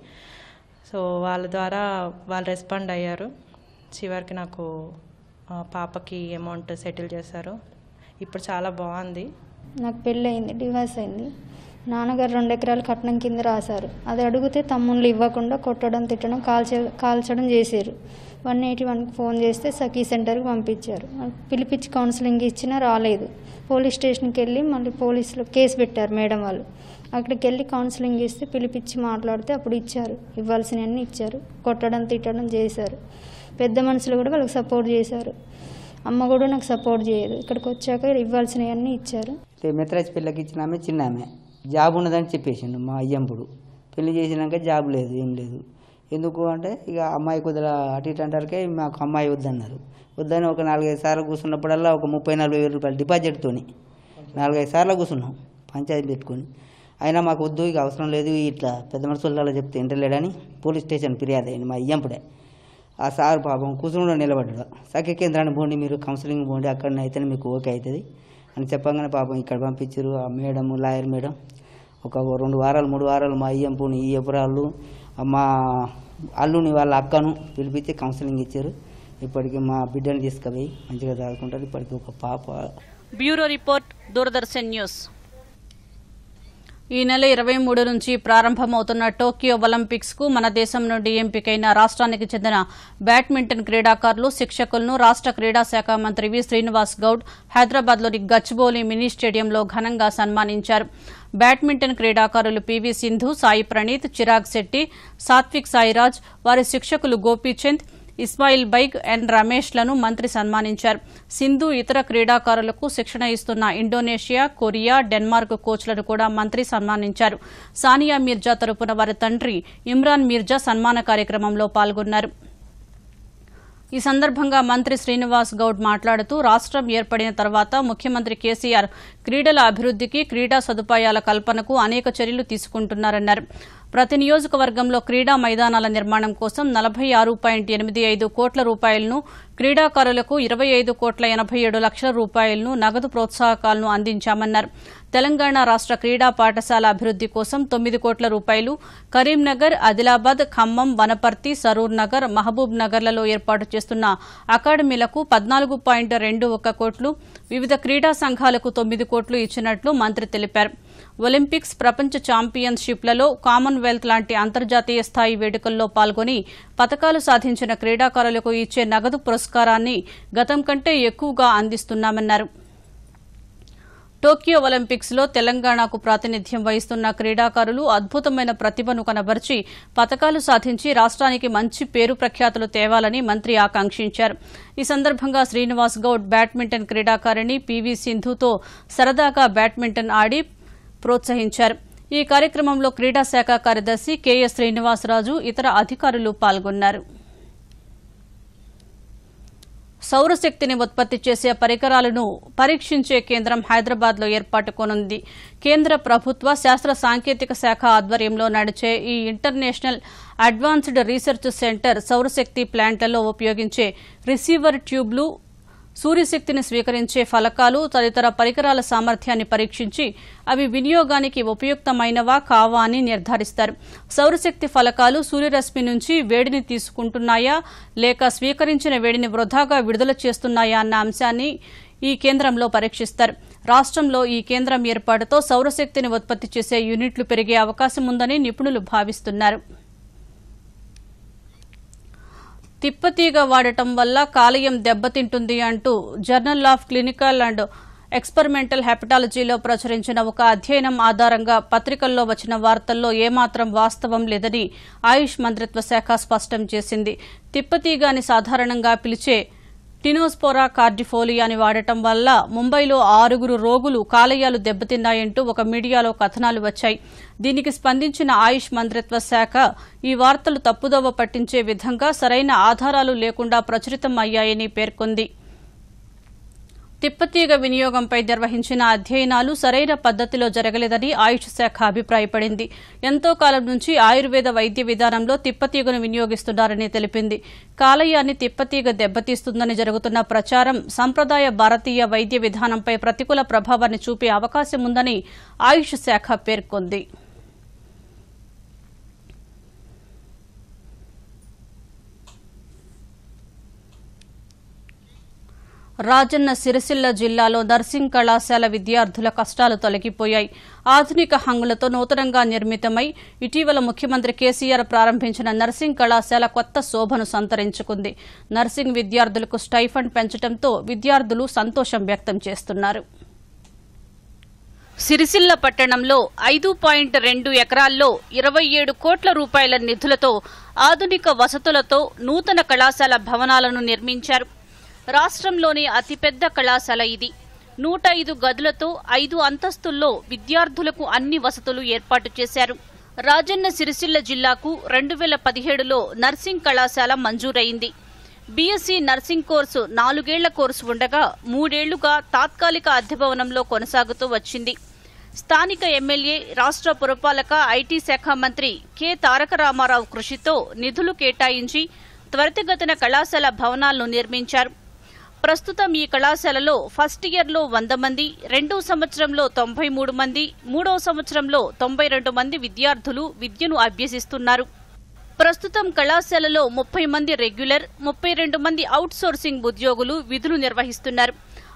Speaker 9: సో వాళ్ళ ద్వారా వాళ్ళు రెస్పాండ్ అయ్యారు చివరికి నాకు ఆ, పాపకి అమౌంట్ సెటిల్ చేశారు ఇప్పుడు చాలా బాగుంది
Speaker 10: నాకు పెళ్ళి అయింది డివోర్స్ అయింది నాన్నగారు రెండు ఎకరాలు కట్నం కింద రాశారు అది అడిగితే తమ్ముళ్ళు ఇవ్వకుండా కొట్టడం తిట్టడం కాల్చ కాల్చడం చేశారు వన్ ఎయిటీ వన్కి ఫోన్ చేస్తే సఖీ సెంటర్కి పంపించారు పిలిపించి కౌన్సిలింగ్ ఇచ్చినా రాలేదు పోలీస్ స్టేషన్కి వెళ్ళి మళ్ళీ పోలీసులు కేసు పెట్టారు మేడం వాళ్ళు అక్కడికి వెళ్ళి కౌన్సిలింగ్ ఇస్తే పిలిపించి మాట్లాడితే అప్పుడు ఇచ్చారు ఇవ్వాల్సినవన్నీ ఇచ్చారు కొట్టడం తిట్టడం చేశారు పెద్ద మనుషులు కూడా వాళ్ళకి సపోర్ట్ చేశారు అమ్మ కూడా నాకు సపోర్ట్ చేయదు ఇక్కడికి వచ్చాక ఇవ్వాల్సినవన్నీ ఇచ్చారు
Speaker 11: మెత్రాజ్ పిల్లకి ఇచ్చిన ఆమె చిన్న ఆమె జాబ్ ఉన్నదని చెప్పేసిండు మా అయ్యంపుడు పెళ్లి చేసినాక జాబ్ లేదు ఏం లేదు ఎందుకు అంటే ఇక అమ్మాయి కొద్దిగా అటు ఇటు అంటారుకే మాకు అమ్మాయి వద్దన్నారు వద్దని ఒక నాలుగైదు సార్లు కూర్చున్నప్పుడల్లా ఒక ముప్పై నలభై వేల రూపాయలు డిపాజిట్తోని నాలుగైదు సార్లు కూర్చున్నాం పంచాయతీ పెట్టుకొని అయినా మాకు వద్దు ఇక అవసరం లేదు ఇట్లా పెద్ద మనుషులలో చెప్తే ఇంటలేడని పోలీస్ స్టేషన్ ఫిర్యాదు అయింది మా అయ్యంపుడే ఆ సార్ పాపం కూర్చుని నిలబడ్డాడు సఖి కేంద్రాన్ని పోండి మీరు కౌన్సిలింగ్ పోండి అక్కడ అయితే మీకు ఓకే అవుతుంది అని చెప్పగానే పాపం ఇక్కడ పంపించారు ఆ మేడం లాయర్ మేడం ఒక రెండు వారాలు మూడు వారాలు మా అయ్యంపుని ఈ ఎపురాళ్ళు మా అల్లుని వాళ్ళ అక్కను పిలిపించి కౌన్సిలింగ్ ఇచ్చారు ఇప్పటికి మా బిడ్డని తీసుకుపోయి మంచిగా చదువుకుంటారు ఇప్పటికి ఒక పాప
Speaker 1: బ్యూరో రిపోర్ట్ దూరదర్శన్ న్యూస్ ఈ నెల ఇరవై మూడు నుంచి ప్రారంభమవుతున్న టోక్యో ఒలింపిక్స్ కు మన దేశం నుండి ఎంపికైన రాష్ట్రానికి చెందిన బ్యాడ్మింటన్ క్రీడాకారులు శిక్షకులను రాష్ట్ర క్రీడా శాఖ మంత్రి వి శ్రీనివాస్ గౌడ్ హైదరాబాద్లోని గచ్చిబౌలి మినీ స్టేడియంలో ఘనంగా సన్మానించారు బ్యాడ్మింటన్ క్రీడాకారులు పివి సింధు సాయి ప్రణీత్ చిరాగ్ శెట్టి సాత్విక్ సాయిరాజ్ వారి శిక్షకులు గోపీచంద్ ఇస్మాయిల్ బైగ్ ఎన్ రమేష్లను మంత్రి సన్మానించారు సింధు ఇతర క్రీడాకారులకు శిక్షణ ఇస్తున్న ఇండోనేషియా కొరియా డెన్మార్క్ కోచ్లను కూడా మంత్రి సన్మానించారు సానియా మీర్జా తరపున వారి తండ్రి ఇమ్రాన్ మీర్జా సన్మాన కార్యక్రమంలో పాల్గొన్నారు ఈ సందర్భంగా మంత్రి శ్రీనివాస్ గౌడ్ మాట్లాడుతూ రాష్ట్రం ఏర్పడిన తర్వాత ముఖ్యమంత్రి కేసీఆర్ క్రీడల అభివృద్ధికి క్రీడా సదుపాయాల కల్పనకు అనేక చర్యలు తీసుకుంటున్నారన్నారు ప్రతి నియోజకవర్గంలో క్రీడా మైదానాల నిర్మాణం కోసం నలభై ఆరు పాయింట్ ఎనిమిది ఐదు కోట్ల రూపాయలను క్రీడాకారులకు ఇరవై ఐదు కోట్ల ఎనభై ఏడు లక్షల రూపాయలను నగదు ప్రోత్సాహకాలను అందించామన్నారు తెలంగాణ రాష్ట్ర క్రీడా పాఠశాల అభివృద్ది కోసం తొమ్మిది కోట్ల రూపాయలు కరీంనగర్ ఆదిలాబాద్ ఖమ్మం వనపర్తి సరూర్ నగర్ మహబూబ్ నగర్లలో ఏర్పాటు చేస్తున్న అకాడమీలకు పద్నాలుగు పాయింట్ రెండు ఒక్క కోట్లు వివిధ క్రీడా సంఘాలకు తొమ్మిది కోట్లు ఇచ్చినట్లు మంత్రి తెలిపారు ఒలింపిక్స్ ప్రపంచ ఛాంపియన్షిప్లలో కామన్వెల్త్ లాంటి అంతర్జాతీయ స్థాయి వేడుకల్లో పాల్గొని పతకాలు సాధించిన క్రీడాకారులకు ఇచ్చే నగదు పురస్కారాన్ని గతం కంటే ఎక్కువగా అందిస్తున్నామన్నారు టోక్యో ఒలింపిక్స్ లో తెలంగాణకు ప్రాతినిధ్యం వహిస్తున్న క్రీడాకారులు అద్భుతమైన ప్రతిభను కనబరిచి పతకాలు సాధించి రాష్ట్రానికి మంచి పేరు ప్రఖ్యాతులు తేవాలని మంత్రి ఆకాంక్షించారు ఈ సందర్భంగా శ్రీనివాస్ గౌడ్ బ్యాడ్మింటన్ క్రీడాకారిణి పీవీ సింధుతో సరదాగా బ్యాడ్మింటన్ ఆడి ప్రోత్సహించారు ఈ కార్యక్రమంలో క్రీడా శాఖ కార్యదర్శి కెఎస్ శ్రీనివాసరాజు ఇతర అధికారులు పాల్గొన్నారు సౌరశక్తిని ఉత్పత్తి చేసే పరికరాలను పరీక్షించే కేంద్రం హైదరాబాద్లో ఏర్పాటు కోనుంది కేంద్ర ప్రభుత్వ శాస్త్ర సాంకేతిక శాఖ ఆధ్వర్యంలో నడిచే ఈ ఇంటర్నేషనల్ అడ్వాన్స్డ్ రీసెర్చ్ సెంటర్ సౌరశక్తి ప్లాంట్లలో ఉపయోగించే రిసీవర్ ట్యూబ్లు సూర్యశక్తిని స్వీకరించే ఫలకాలు తదితర పరికరాల సామర్థ్యాన్ని పరీక్షించి అవి వినియోగానికి ఉపయుక్తమైనవా కావా అని నిర్ధారిస్తారు సౌరశక్తి ఫలకాలు సూర్యరశ్మి నుంచి వేడిని తీసుకుంటున్నాయా లేక స్వీకరించిన వేడిని వృధాగా విడుదల చేస్తున్నాయా అన్న అంశాన్ని ఈ కేంద్రంలో పరీక్షిస్తారు రాష్ట్రంలో ఈ కేంద్రం ఏర్పాటుతో సౌరశక్తిని ఉత్పత్తి చేసే యూనిట్లు పెరిగే అవకాశం ఉందని నిపుణులు భావిస్తున్నారు తిప్పతీగ వాడటం వల్ల కాలేయం దెబ్బతింటుంది అంటూ journal of clinical and experimental హెపటాలజీలో ప్రచురించిన ఒక అధ్యయనం ఆధారంగా పత్రికల్లో వచ్చిన వార్తల్లో ఏమాత్రం వాస్తవం లేదని ఆయుష్ మంత్రిత్వ శాఖ స్పష్టం చేసింది తిప్పతీగ అని సాధారణంగా పిలిచే టినోస్పోరా కార్డిఫోలియాని వాడటం వల్ల ముంబైలో ఆరుగురు రోగులు కాలేయాలు దెబ్బతిన్నాయంటూ ఒక మీడియాలో కథనాలు వచ్చాయి దీనికి స్పందించిన ఆయుష్ మంత్రిత్వ శాఖ ఈ వార్తలు తప్పుదోవ పట్టించే విధంగా సరైన ఆధారాలు లేకుండా ప్రచురితం అయ్యాయని పేర్కొంది తిప్పతీగ వినియోగంపై నిర్వహించిన అధ్యయనాలు సరైన పద్దతిలో జరగలేదని ఆయుష్ శాఖ అభిప్రాయపడింది ఎంతో కాలం నుంచి ఆయుర్వేద వైద్య విధానంలో తిప్పతీగను వినియోగిస్తున్నారని తెలిపింది కాలయాన్ని తిప్పతీగ దెబ్బతీస్తుందని జరుగుతున్న ప్రచారం సంప్రదాయ భారతీయ వైద్య విధానంపై ప్రతికూల ప్రభావాన్ని చూపే అవకాశం ఉందని ఆయుష్ శాఖ పేర్కొంది రాజన్న సిరిసిల్ల జిల్లాలో నర్సింగ్ కళాశాల విద్యార్థుల కష్టాలు తొలగిపోయాయి ఆధునిక హంగులతో నూతనంగా నిర్మితమై ఇటీవల ముఖ్యమంత్రి కేసీఆర్ ప్రారంభించిన నర్సింగ్ కళాశాల కొత్త శోభను సంతరించుకుంది నర్సింగ్ విద్యార్థులకు స్టైఫండ్ పెంచడంతో విద్యార్థులు సంతోషం వ్యక్తం చేస్తున్నారు సిరిసిల్ల పట్టణంలో ఐదు పాయింట్ రెండు ఎకరాల్లో ఇరవై ఏడు కోట్ల రూపాయల నిధులతో ఆధునిక వసతులతో నూతన కళాశాల భవనాలను నిర్మించారు రాష్ట్రంలోని అతిపెద్ద కళాశాల ఇది నూట ఐదు గదులతో ఐదు అంతస్తుల్లో విద్యార్థులకు అన్ని వసతులు ఏర్పాటు చేశారు రాజన్న సిరిసిల్ల జిల్లాకు రెండు వేల పదిహేడులో నర్సింగ్ కళాశాల మంజూరైంది బీఎస్సీ నర్సింగ్ కోర్సు నాలుగేళ్ల కోర్సు ఉండగా మూడేళ్లుగా తాత్కాలిక అద్దె భవనంలో కొనసాగుతూ వచ్చింది స్థానిక ఎమ్మెల్యే రాష్ట్ర పురపాలక ఐటీ శాఖ మంత్రి కె తారక రామారావు కృషితో నిధులు కేటాయించి త్వరితగతిన కళాశాల భవనాలను నిర్మించారు ప్రస్తుతం ఈ కళాశాలలో ఫస్ట్ ఇయర్లో వంద మంది రెండో సంవత్సరంలో తొంభై మూడు మంది మూడో సంవత్సరంలో తొంభై రెండు మంది విద్యార్థులు విద్యను అభ్యసిస్తున్నారు ప్రస్తుతం కళాశాలలో ముప్పై మంది రెగ్యులర్ ముప్పై రెండు మంది అవుట్ సోర్సింగ్ ఉద్యోగులు విధులు నిర్వహిస్తున్నారు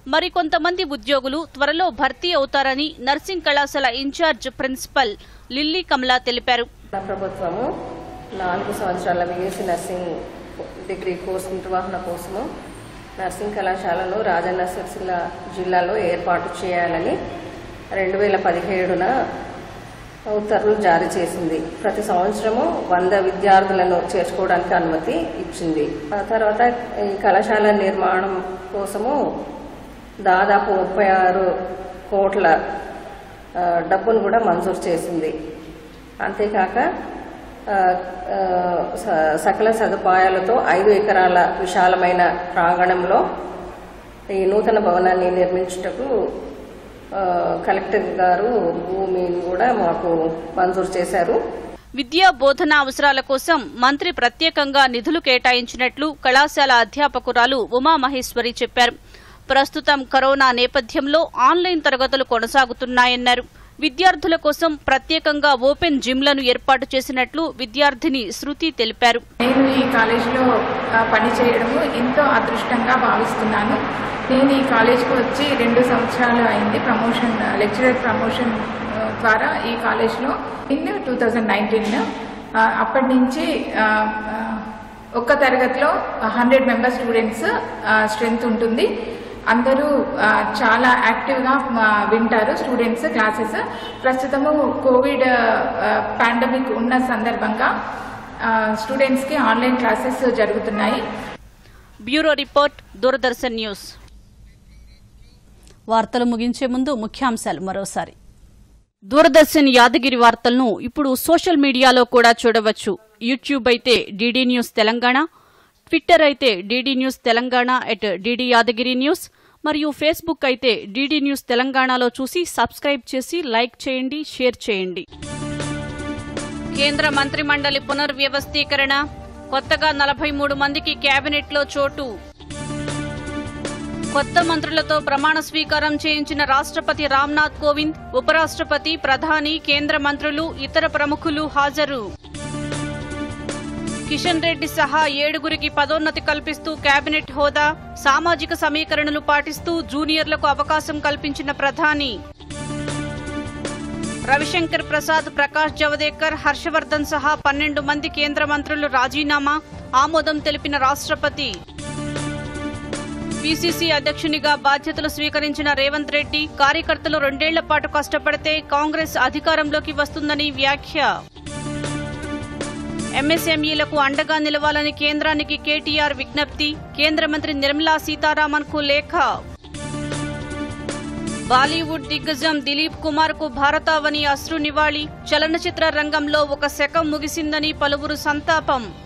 Speaker 1: మరికొంతమంది ఉద్యోగులు త్వరలో భర్తీ అవుతారని నర్సింగ్ కళాశాల ఇన్ఛార్జ్ ప్రిన్సిపల్ లిల్లీ కమలా తెలిపారు
Speaker 12: మన ప్రభుత్వము నాలుగు సంవత్సరాల బిఎస్సి నర్సింగ్ డిగ్రీ కోర్సు నిర్వహణ కోసము నర్సింగ్ కళాశాలను రాజన్న సిరిసిల్ల జిల్లాలో ఏర్పాటు చేయాలని రెండు వేల పదిహేడున ఉత్తర్వులు జారీ చేసింది ప్రతి సంవత్సరము వంద విద్యార్థులను చేర్చుకోవడానికి అనుమతి ఇచ్చింది ఆ తర్వాత ఈ కళాశాల నిర్మాణం కోసము దాదాపు ముప్పై ఆరు కోట్ల ఆ, డబ్బును కూడా మంజూరు చేసింది అంతేకాక ఆ, ఆ, స- సకల సదుపాయాలతో ఐదు ఎకరాల విశాలమైన ప్రాంగణంలో ఈ నూతన భవనాన్ని నిర్మించుటకు ఆ, కలెక్టర్ గారు భూమిని కూడా మాకు మంజూరు చేశారు
Speaker 1: విద్యా బోధన అవసరాల కోసం మంత్రి ప్రత్యేకంగా నిధులు కేటాయించినట్లు కళాశాల అధ్యాపకురాలు ఉమామహేశ్వరి చెప్పారు ప్రస్తుతం కరోనా నేపథ్యంలో ఆన్లైన్ తరగతులు కొనసాగుతున్నాయన్నారు విద్యార్థుల కోసం ప్రత్యేకంగా ఓపెన్ జిమ్లను ఏర్పాటు చేసినట్లు విద్యార్థిని శృతి తెలిపారు
Speaker 13: నేను ఈ కాలేజీలో ఆ, పనిచేయడము ఎంతో అదృష్టంగా భావిస్తున్నాను నేను ఈ కాలేజ్కి వచ్చి రెండు సంవత్సరాలు అయింది ప్రమోషన్ లెక్చరర్ ప్రమోషన్ ఆ, ద్వారా ఈ కాలేజ్లో ఇన్ టూ థౌజండ్ నైన్టీన్ అప్పటి నుంచి ఆ, ఆ, ఒక్క తరగతిలో హండ్రెడ్ మెంబర్ స్టూడెంట్స్ స్ట్రెంగ్త్ ఉంటుంది అందరూ ఆ, చాలా యాక్టివ్గా ఆ, వింటారు స్టూడెంట్స్ క్లాసెస్ ప్రస్తుతము కోవిడ్ పాండమిక్ ఉన్న సందర్భంగా ఆ, స్టూడెంట్స్కి ఆన్లైన్ క్లాసెస్ జరుగుతున్నాయి
Speaker 1: బ్యూరో రిపోర్ట్ దూరదర్శన్ న్యూస్ వార్తలు ముగించే ముందు ముఖ్యాంశాలు మరోసారి దూరదర్శన్ యాదగిరి వార్తలను ఇప్పుడు సోషల్ మీడియాలో కూడా చూడవచ్చు యూట్యూబ్ అయితే డీడీ న్యూస్ తెలంగాణ ట్విట్టర్ అయితే DD news Telangana at DD Yadagiri news మరియు ఫేస్బుక్ అయితే డీడీ న్యూస్ తెలంగాణలో చూసి సబ్స్క్రైబ్ చేసి లైక్ చేయండి షేర్ చేయండి కేంద్ర మంత్రిమండలి పునర్వ్యవస్థీకరణ కొత్తగా నలభై మూడు మందికి కేబినెట్లో చోటు కొత్త మంత్రులతో ప్రమాణ స్వీకారం చేయించిన రాష్ట్రపతి రామ్నాథ్ కోవింద్ ఉపరాష్ట్రపతి ప్రధాని కేంద్ర మంత్రులు ఇతర ప్రముఖులు హాజరు కిషన్ రెడ్డి సహా ఏడుగురికి పదోన్నతి కల్పిస్తూ కేబినెట్ హోదా సామాజిక సమీకరణలు పాటిస్తూ జూనియర్లకు అవకాశం కల్పించిన ప్రధాని రవిశంకర్ ప్రసాద్ ప్రకాష్ జవదేకర్ హర్షవర్ధన్ సహా పన్నెండు మంది కేంద్ర మంత్రులు రాజీనామా ఆమోదం తెలిపిన రాష్ట్రపతి పీసీసీ అధ్యక్షునిగా బాధ్యతలు స్వీకరించిన రేవంత్ రెడ్డి కార్యకర్తలు రెండేళ్ల పాటు కష్టపడితే కాంగ్రెస్ అధికారంలోకి వస్తుందని వ్యాఖ్య ఎంఎస్ఎంఈలకు అండగా నిలవాలని కేంద్రానికి కేటీఆర్ విజ్ఞప్తి కేంద్ర మంత్రి నిర్మలా సీతారామన్ కు లేఖ బాలీవుడ్ దిగ్గజం దిలీప్ కుమార్ కు భారతావని అశ్రు నివాళి చలనచిత్ర రంగంలో ఒక శకం ముగిసిందని పలువురు సంతాపం